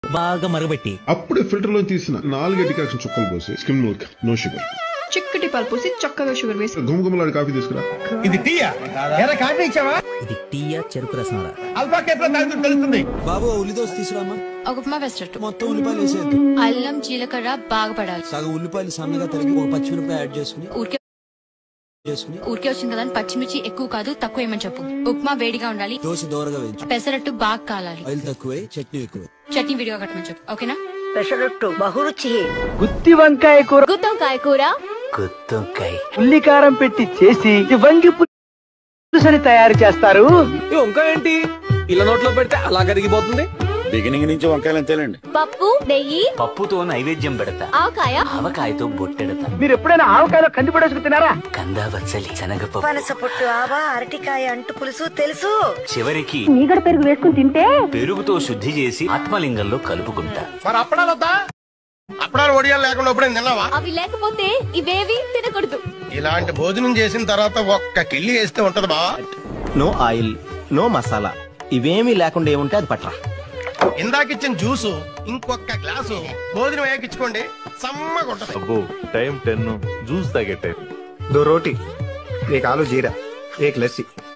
బాగా మరగబెట్టి అప్పుడే ఫిల్టర్ లో తీసిన నాలుగే డికాక్షన్ చుక్కలు పోసి స్కిమ్ మిల్క్ నో షుగర్ చిక్కటి పాలు పోసి చక్కగా షుగర్ వేసి గుమగుమలాడి కాఫీ తీసుకురా ఇది టీయా ఎర్ర కాఫీ ఇచ్చావా ఇది టీయా చెరుకు రసంరా అల్ఫా కేఫ్ లో తాగుతూ తెలుస్తుంది బాబు ఉల్లిదోశ తీసురామా ఒక ఉప్మా వేసేటట్టు మొత్తం ఉల్లిపాయలు వేసేద్దు అల్లం జీలకర్ర బాగా పడాలి సగం ఉల్లిపాయలు సన్నగా తరిగి ఒక పచ్చిమిరపకాయ యాడ్ చేసుకుని ఊరికే చేసుకుని ఊరికే వచ్చింది కదా అని పచ్చిమిర్చి ఎక్కువ కాదు తక్కువ ఏమని చెప్పు ఉప్మా వేడిగా ఉండాలి దోశ దోరగా వేయించు పెసరట్టు బాగా కాలాలి ఆయిల్ తక్కువే చట్నీ ఎక్కువ చట్నీ విడిగా కట్టమని చెప్పు ఓకేనా పెసరట్టు బహురుచి గుత్తి వంకాయ కూర గుత్తొంకాయ కూర గుత్తొంకాయ ఉల్లికారం పెట్టి చేసి ఈ వంగి పులుసని తయారు చేస్తారు వంకాయ ఏంటి పిల్ల నోట్లో పెడితే అలా కరిగిపోతుంది బిగినింగ్ నుంచి వంకాయలు అంతేలేండి పప్పు నెయ్యి పప్పుతో నైవేద్యం పెడతా ఆకాయ ఆవకాయతో బొట్టెడతా మీరు ఎప్పుడైనా ఆవకాయలో కంది పడేసుకు తినారా కందా బచ్చలి శనగపప్పు పనస పొట్టు ఆవా అరటికాయ అంటు పులుసు తెలుసు చివరికి మీగడ పెరుగు వేసుకుని తింటే పెరుగుతో శుద్ధి చేసి ఆత్మలింగంలో కలుపుకుంటా మరి అప్పడాలు వద్దా అప్పడాలు ఒడియాలు లేకుండా ఎప్పుడైనా తిన్నావా అవి లేకపోతే ఇవేవి తినకూడదు ఇలాంటి భోజనం చేసిన తర్వాత ఒక్క కిళ్ళి వేస్తే ఉంటది బా నో ఆయిల్ నో మసాలా ఇవేమీ లేకుండా ఏముంటే అది పట్రా ఇందాకిచ్చిన జ్యూసు ఇంకొక గ్లాసు భోజనం వేయకిచ్చుకోండి సమ్మగా ఉంటది అబ్బో టైం టెన్ జ్యూస్ తాగే టైం దో రోటీ एक आलू जीरा एक लस्सी